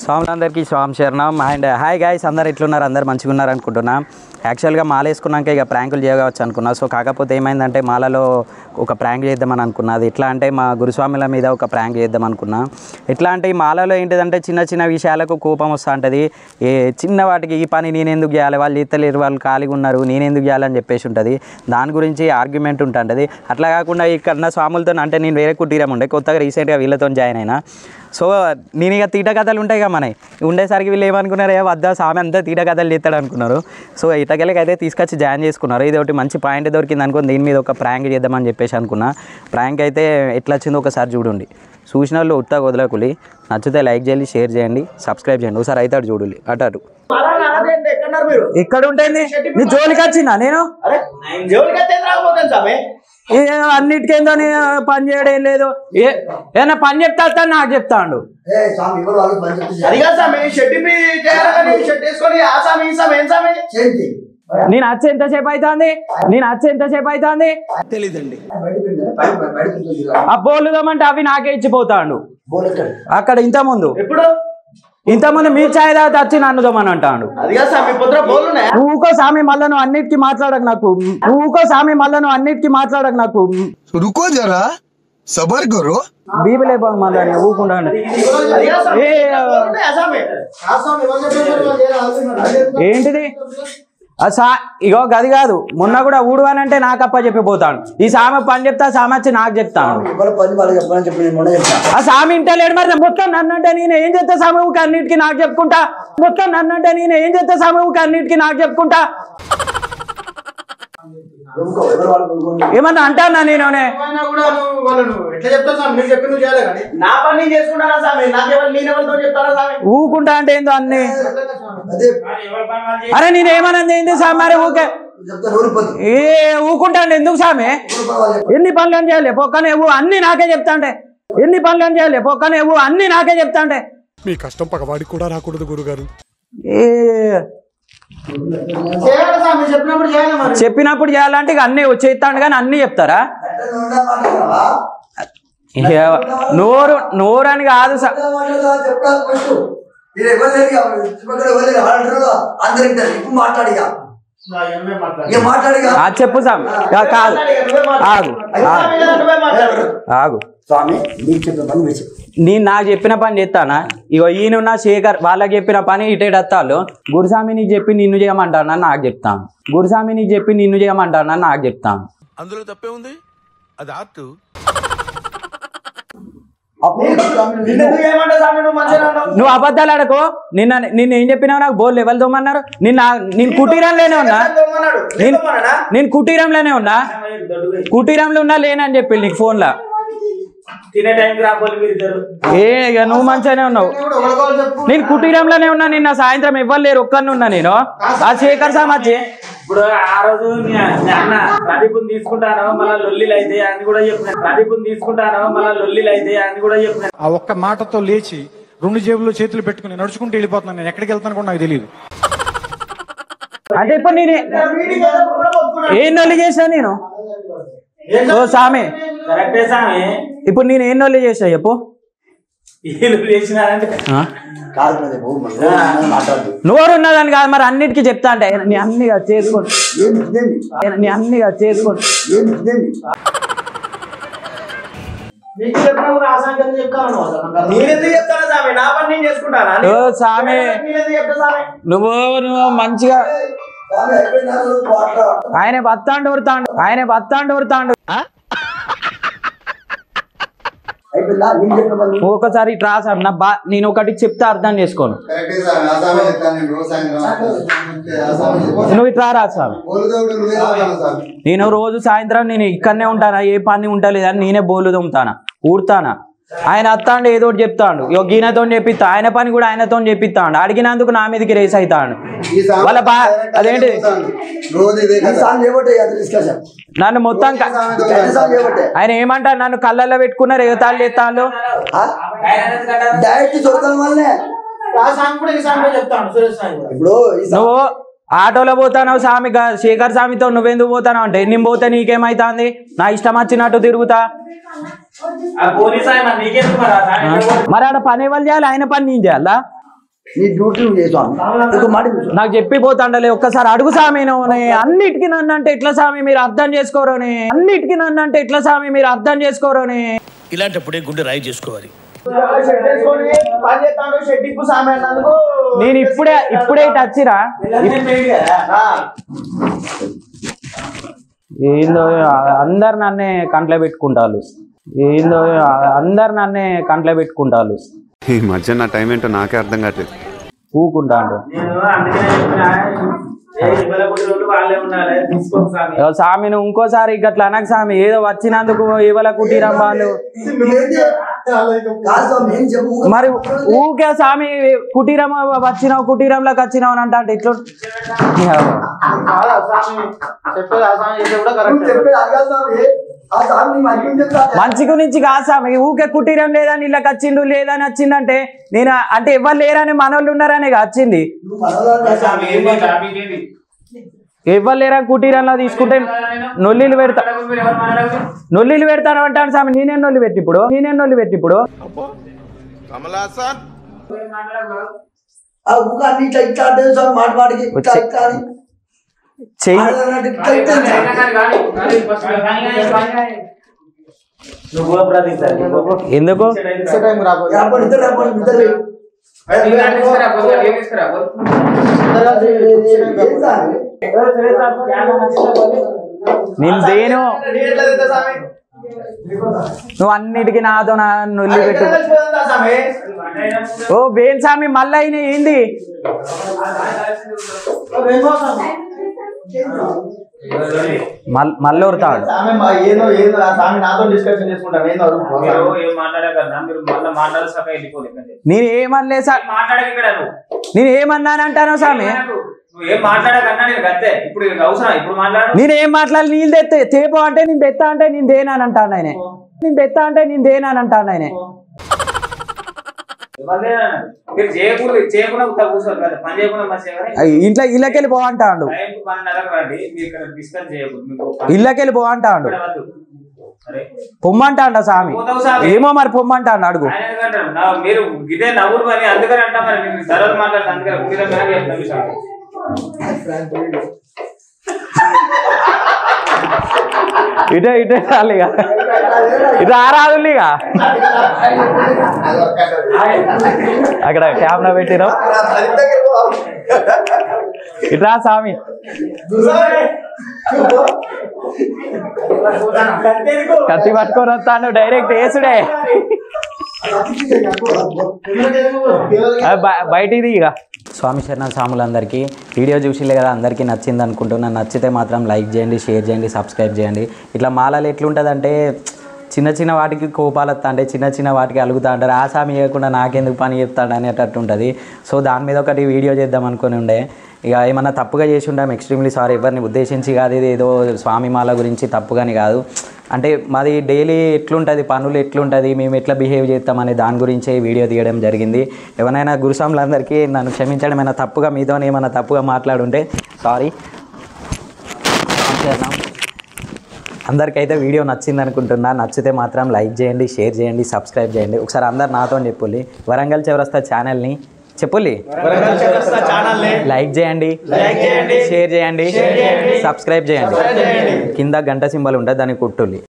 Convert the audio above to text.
స్వాములందరికీ స్వామి శరణం and hi guys అందరు ఎట్లున్నారు అందరు మంచిగా ఉన్నారు అనుకుంటున్నా యాక్చువల్గా మాల వేసుకున్నాక ఇక ప్రాంకులు చేయవచ్చు అనుకున్నా సో కాకపోతే ఏమైందంటే మాలలో ఒక ప్రాంక్ చేద్దామని అనుకున్నా అది ఎట్లా అంటే మా గురుస్వాముల మీద ఒక ప్రాంక్ చేద్దాం అనుకున్నా ఎట్లా అంటే ఈ మాలలో ఏంటిదంటే చిన్న చిన్న విషయాలకు కోపం వస్తూ ఉంటుంది ఏ చిన్న వాటికి ఈ పని నేను ఎందుకు చేయాలి వాళ్ళు చేస్తలేరు వాళ్ళు ఖాళీగా ఉన్నారు నేను ఎందుకు చేయాలని చెప్పేసి ఉంటుంది దాని గురించి ఆర్గ్యుమెంట్ ఉంటుంది అట్లా కాకుండా ఇక్కడ ఉన్న స్వాములతో అంటే నేను వేరే కుటీరం ఉండే కొత్తగా రీసెంట్గా వీళ్ళతో జాయిన్ అయినా సో నేను ఇక తీట కథలు ఉంటాయి కదా మనవి ఉండేసరికి వీళ్ళు ఏమనుకున్నారు ఏ వద్ద స్వామి అంతా తీట కథలు చేస్తాడు అనుకున్నారు సో ఇటకెళ్ళకి అయితే తీసుకొచ్చి జాయిన్ చేసుకున్నారు ఇది ఒకటి మంచి పాయింట్ దొరికింది అనుకుని దీని మీద ఒక ప్రాంక్ చేద్దామని చెప్పేసి అనుకున్నా ప్రాంక్ అయితే ఎట్లా వచ్చిందో ఒకసారి చూడండి చూసిన వాళ్ళు ఉత్తా వదలకులి నచ్చితే లైక్ చేయండి షేర్ చేయండి సబ్స్క్రైబ్ చేయండి ఒకసారి అవుతాడు చూడులి అటు అటు ఎక్కడున్నారు మీరు ఎక్కడ ఉంటుంది నీ జోలికి వచ్చిందా నేను అరే జోలికి అయితే రాకపోతాను సామె ఏ అన్నిటికేందో నీ పని చేయడం లేదు ఏ ఏదైనా పని చెప్తా నాకు చెప్తాడు ఏ స్వామి ఎవరు వాళ్ళు పని చెప్తే అది కాదు సామె షెడ్ ఇప్పి చేయాలి కానీ షెడ్ వేసుకొని ఆ సామె ఈ సామె ఏం సామె చేయండి నేను వచ్చి ఎంతసేపు అవుతుంది నేను వచ్చి ఎంతసేపు అవుతుంది బయట బయట బయట ఆ బోలుదామంటే అవి నాకే ఇచ్చిపోతాడు బోల్ ఎక్కడ అక్కడ ఇంత ముందు ఎప్పుడు ఇంత ముందు మీ ఛాయ్ తాగితే వచ్చి నన్ను దమ్మని అంటాడు అది కాదు సామె పొద్దున బోల్ ఉన్నాయా ఊకో సామి మళ్ళా నువ్వు అన్నిటికీ మాట్లాడక నాకు ఊకో సామి మళ్ళా నువ్వు అన్నిటికీ మాట్లాడక నాకు रुको जरा सबर करो బీబీ లేకపోతే మళ్ళా నేను ఊకుండా అది కాదు సామె ఏ, బోల్ ఉన్నాయా సామె ఆ సామె ఎవరు చెప్పారు? వాళ్ళు చేయాలి. ఏంటిది ఆ సా ఇగో గది కాదు మొన్న కూడా ఊడువానంటే నాకు అప్ప చెప్పిపోతాడు ఈ సామె పని చెప్తా సామె వచ్చి నాకు చెప్తాను ఎవరు పని వాళ్ళు చెప్పాలని చెప్పి నేను మొన్న చెప్తా ఆ సామి ఇంటలేడు మరి మొత్తం నన్నంటే నేను ఏం చేస్తా సామి ఊకి అన్నిటికీ నాకు చెప్పుకుంటా మొత్తం నన్నంటే నేను ఏం చేస్తా సామి ఊకి అన్నిటికీ నాకు చెప్పుకుంటా ఎవరుకో, ఎవరు వాళ్ళు కొనుక్కోండి. ఏమన్నా అంటానా నేనే అయినా కూడా నువ్వు వాళ్ళను ఎట్లా చెప్తావు సామె నీకు చెప్పి నువ్వు చేయాలి కానీ నా పని నేను చేసుకుంటానా సామె నాకెవరు నేను ఎవరితో చెప్తానా సామె ఊకుంటా అంటే ఏందో అన్ని అదే అరే నేను ఏమన్నది ఏంటి సామి మరి ఊకే చెప్తా ఊరిపోతుంది ఏ ఊకుంటా అంటే ఎందుకు సామి ఎవరు పని వాళ్ళు చెప్పాలి. ఎన్ని పనులు అని చేయాలి పొక్కనే ఊ అన్ని నాకే చెప్తాంటే ఎన్ని పనులు అని చేయాలి పొక్కనే ఊ అన్ని నాకే చెప్తాంటే మీ కష్టం పగవాడికి కూడా రాకూడదు గురుగారు ఏ చేయాలి సామె చెప్పినప్పుడు చేయాలి మరి చెప్పినప్పుడు చేయాలంటే ఇక అన్నీ చేస్తాడు కానీ అన్నీ చెప్తారా అంటే నువ్వు ఉండా మాట్లాడతావా? ఏ, నోరు నోరు అని కాదు సా ఉండా మాట్లాడతావా? చెప్పాలి ఫస్ట్. మీరు ఎవరు లేరు ఇక. చుట్టుపక్కల ఎవరు లేరు. వాళ్ళు అంటారు కదా, అందరు వింటారు. ఇప్పుడు మాట్లాడిగా నా ఎనభై మాట్లాడు. ఇక మాట్లాడిగా ఆ చెప్పు సామి ఆ, కాదు ఆగు ఆగు నువ్వే మాట్లాడు ఆగు స్వామి మీకు చెప్పిన పని మీరు చెప్పు నేను నాకు చెప్పిన పని చేస్తానా ఇగో ఈయనున్న శేఖర్ వాళ్ళకి చెప్పిన పని ఇటేటత్తాలు గురుస్వామి నీకు చెప్పి నిన్ను చేయమంటానని నాకు చెప్తాను గురుస్వామి నీకు చెప్పి నిన్ను చేయమంటానని నాకు చెప్తాను అందులో తప్పే ఉంది అది ఆర్ట్ అప్పుడు స్వామి నిన్ను ఎందుకు ఏమంటావు సామె నువ్వు మంచిగా ఉన్నావు నువ్వు అబద్ధాలు ఆడకు నిన్న నిన్న ఏం చెప్పినావు నాకు బోల్ ఎవరు తోమన్నారు నిన్న నేను కుటీరంలోనే ఉన్నా దొమ్మన్నాడు. నేను దొమ్మన్నాడా? నేను కుటీరంలోనే ఉన్నా కుటీరంలో ఉన్నా లేనని చెప్పి నీకు ఫోన్లో తినే టైంకి రాబోలు మీరు ఇద్దరు ఏ ఇక నువ్వు మంచిగానే ఉన్నావు ఇప్పుడు ఒకరికొకరు చెప్పు నేను కుటీరంలోనే ఉన్నా నిన్న సాయంత్రం ఇవ్వలేరు ఒక్కరిని ఉన్నా నేను ఆ శేఖర్ సామచ్చి ఇప్పుడు ఆ రోజు మీ మీ అన్న ప్రదీపుని తీసుకుంటాను మళ్ళీ లొల్లిలు అయితే అని కూడా చెప్పిన ప్రదీపుని తీసుకుంటాను మళ్ళీ లొల్లిలు అయితే అని కూడా చెప్పిన ఆ ఒక్క మాటతో లేచి రెండు జేబుల్లో చేతులు పెట్టుకుని నడుచుకుంటూ వెళ్ళిపోతున్నాను నేను ఎక్కడికి వెళ్తాను కూడా నాకు తెలియదు అంటే ఇప్పుడు నేను మీటింగ్ అయినప్పుడు కూడా ఒప్పుకున్నాడు. ఏం నొల్లి చేసినా నేను ఏం ఓ సామి కరెక్టే సామి ఇప్పుడు నేను ఏం నొల్లి చేసా చెప్పు వీళ్ళు చేసినారంటే ఆ? కాదు ప్రదీప్, ఓ మన రోజు మనం మాట్లాడదు నోరు ఉన్నదని కాదు మరి అన్నిటికీ చెప్తా అంటే నీ అన్నిగా చేసుకోండి ఏమి ఇదేమి నీ అన్నిగా చేసుకోండి ఏమి ఇదేమి నీకు చెప్పినప్పుడు ఆ సంగతి చెప్తాను అసలు నేను ఎందుకు చెప్తాను సామె నా పని నేను చేసుకుంటానా ఓ సామి నేను ఎందుకు చెప్తా సామె నువ్వు నువ్వు మంచిగా స్వామి అయిపోయిన రోజు మాట్లాడ ఆయన బత్తాండు ఊరుతాండు ఆయన బత్తాండు ఊరుతాండు అయిపోయిందా నేను చెప్పిన పని నువ్వు ఒకసారి ఇట్రా సార్ నా బా నేను ఒకటి చెప్తే అర్థం చేసుకోను కరెక్టే సార్ ఆ సామె చెప్తాను నేను రోజు సాయంత్రం ఆ సామె చెప్తాను. నువ్వు ఇట్రా రా సార్ పోలుతో ఉంటే నువ్వే చదువుతాను సార్ నేను రోజు సాయంత్రం నేను ఇక్కడనే ఉంటానా ఏ పని ఉంటలేదని నేనే బోలు తోముతానా ఊడతానా ఆయన అత్తాండు ఏదో ఒకటి చెప్తాడు ఇగో గీనతో చెప్పిస్తా ఆయన పని కూడా ఆయనతో చెప్పిస్తాడు అడిగినందుకు నా మీదకి రేస్ అవుతాడు ఈ సామె వాళ్ళ బా డైరెక్ట్ అదేంటి చెప్తాను. రోజు ఇదే ఈ కదా సాంగ్ చేయబట్టే అది డిస్కషన్ నన్ను మొత్తం క- సాంగ్ చేయబట్టే ఆయన ఏమంటారు నన్ను కళ్ళల్లో పెట్టుకున్నారు ఎగతాళ్ళు ఎత్తాళ్ళు డైరెక్ట్ చూడటం వల్లనే ఆ సాంగ్ కూడా ఈ సాంగ్ చెప్తాను సురేష్ సాంగ్ కూడా ఇప్పుడు ఈ సాంగ్ నువ్వు ఆటోలో పోతావు స్వామి గా- శేఖర్ స్వామితో నువ్వెందుకు పోతావు అంటే నేను పోతే నీకేమైతుంది నా ఇష్టం వచ్చినట్టు తిరుగుతా ఆ పోలీస్ ఆయన నీకెందుకు మరి ఆ సామె మరి ఆడ పని ఎవరు చేయాలి ఆయన పని నేను చేయాలా నీ డ్యూటీ నువ్వు చేసావు ఒక మాట విను. నాకు చెప్పిపోతాండలే ఒక్కసారి అడుగు సామి నువ్వు అన్నిటికీ నన్ను అంటే ఎట్లా సామి మీరు అర్థం చేసుకోరని అన్నిటికీ నన్ను అంటే ఎట్లా సామి మీరు అర్థం చేసుకోరని ఇలాంటప్పుడే గుండె రాయి చేసుకోవాలి షెడ్ వేసుకొని పని చేస్తాడు షెడ్ ఇప్పు సామె అన్నందుకు నేను ఇప్పుడే ఇప్పుడే ఇటు వచ్చిరా ఆ, ఏందో అందరు నన్నే కంట్లో పెట్టుకుంటారు ఏందో అందరు నన్నే కంట్లో పెట్టుకుంటారు ఈ మధ్య నా టైం ఏంటో నాకే అర్థం కావట్లేదు ఊకుంటాడు నేను అందుకనే చెప్పిన ఏ ఇవ్వలే కొద్ది రోజులు వాళ్ళే ఉండాలి తీసుకోండి స్వామి ఏదో సామి నువ్వు ఇంకోసారి గట్లా అనకు సామి ఏదో వచ్చినందుకు ఇవాళ కుటీరం వాళ్ళు నువ్వేంటి? కాదు స్వామి, ఏం చెప్పు ఊరికే మరి ఊకే సామి కుటీరం వచ్చినావు కుటీరంలోకి వచ్చినావు అని అంటే ఇట్లా కాదా స్వామి చెప్పేది ఆ స్వామి చేస్తే కూడా నువ్వు కరెక్ట్ చెప్పేది అది కాదు స్వామి. ఆ స్వామి నీ మంచి గురించి చెప్తా. మంచి గురించి కాదు సామి ఊకే కుటీరం లేదని ఇళ్ళకి వచ్చిండు లేదని వచ్చిందంటే నేను అంటే ఎవరు లేరని మనోళ్ళు ఉన్నారనే కదా వచ్చింది నువ్వు మనవరాలు కాదు స్వామి స్వామి. ఏంది స్వామి ఏంది ఎవరు లేరని కుటీరంలో తీసుకుంటే నొల్లిలు పెడతా మీరు ఎవరు మాట్లాడదు నొల్లిలు పెడతాను అంటాను సామి నేనే నొల్లి పెట్టి ఇప్పుడు నేనే నొల్లి పెట్టి ఇప్పుడు ఆ ఊరికే అన్ని ఇట్లా ఇట్లా అంటే స్వామి మాట మాటకి ఇట్లా వచ్చే- ఇట్లా అని. చెయ్యి ఆడదన్నట్టు ఇట్లా ఇట్లా ఇట్లా. నువ్వు కూడా ప్రదీప్ సార్ ఎందుకు ఇచ్చే టైం రాబోయే రాబోయే, ఇద్దరు రాబోయే, ఇద్దరు పోయి. ఏం స్వామి? నేను దేను నేను ఎట్లా తెస్తా స్వామి నువ్వు అన్నిటికీ నాతో నా నొల్లి ఎక్కడ పెట్టు కలిసిపోతుందా స్వామి ఓ బేన్ సామి మళ్ళీ అయినా ఏంది మల్- మళ్ళీ ఉడతాడు స్వామి మా ఏదో ఏదో ఆ స్వామి నాతో డిస్కషన్ చేసుకుంటాను ఏదో అడుగు. మీరు ఏం మాట్లాడకన్నా మీరు మళ్ళీ మాట్లాడాల్సాక వెళ్ళిపోలేదు నేను ఏమనలే సార్ మాట్లాడక ఇక్కడ నువ్వు నేను ఏమన్నానంటాను స్వామి నువ్వు ఏం మాట్లాడకన్నా నేను అంతే ఇప్పుడు ఇది అవసరం ఇప్పుడు మాట్లాడు నేను ఏం మాట్లాడి నీళ్ళు తెత్తే తేపో అంటే నేను తెత్తా అంటే నేను దేనాని అంటాను ఆయన నేను తెత్తా అంటే నేను దేనాని అంటాను ఆయన ఎవరిదే మీరు చేయకూడదు చేయకుండా ఉత్తా కూర్చోరు కదా పని చేయకుండా మంచిగా కానీ ఇంట్లో ఇళ్ళకెళ్ళి పో అంటాడు టైంకి పన్నెండున్నరకు రండి మీరు ఇక్కడ డిస్కస్ చేయకూడదు మీకు ఇళ్ళకెళ్ళి పో అంటాడు ఇక్కడ వద్దు. అరే పొమ్మంటాడు స్వామి పోతావు స్వామి. ఏమో మరి పొమ్మంటాడు అడుగు ఆయన ఎందుకంటారు? నా- మీరు ఇదే నవ్వురు అని అందుకని అంటా మరి నేను తర్వాత మాట్లాడతాను అందుకని కుటీరం మీద చెప్తాను విషయం ఇటే ఇటే రాలి ఇక ఇటు ఆరాదు ఇక అక్కడ కెమెరా పెట్టినాం ఇట్రా స్వామి కత్తి పట్టుకొని వస్తాను డైరెక్ట్ వేసుడే ఆ, బ- బయటిది ఇక స్వామి శరణ స్వాములందరికీ వీడియో చూసిలే కదా అందరికీ నచ్చింది అనుకుంటున్నాను నచ్చితే మాత్రం లైక్ చేయండి షేర్ చేయండి సబ్స్క్రైబ్ చేయండి ఇట్లా మాలలు ఎట్లుంటుందంటే చిన్న చిన్న వాటికి కోపాలు వస్తా అంటే చిన్న చిన్న వాటికి అలుగుతా అంటారు ఆ స్వామి చేయకుండా నాకెందుకు పని చెప్తాడు అనేటట్టు ఉంటుంది సో దాని మీద ఒకటి వీడియో చేద్దాం అనుకుని ఉండే ఇక ఏమన్నా తప్పుగా చేసి ఉంటాం ఎక్స్ట్రీమ్లీ సారీ ఎవరిని ఉద్దేశించి కాదు ఇది ఏదో స్వామి మాల గురించి తప్పుగాని కాదు అంటే మాది డైలీ ఎట్లుంటుంది పనులు ఎట్లుంటుంది మేము ఎట్లా బిహేవ్ చేస్తామనే దాని గురించే ఈ వీడియో తీయడం జరిగింది ఎవరైనా గురుస్వాములందరికీ నన్ను క్షమించడం ఏమైనా తప్పుగా మీతో ఏమైనా తప్పుగా మాట్లాడుంటే సారీ అందరికైతే వీడియో నచ్చింది అనుకుంటున్నా నచ్చితే మాత్రం లైక్ చేయండి షేర్ చేయండి సబ్స్క్రైబ్ చేయండి ఒకసారి అందరు నాతో చెప్పుల్లి వరంగల్ చౌరస్తా ఛానల్ని చెప్పుల్లి లైక్ చేయండి షేర్ చేయండి సబ్స్క్రైబ్ చేయండి కింద గంట సింబల్ ఉంటుంది దాన్ని కుట్టుల్లి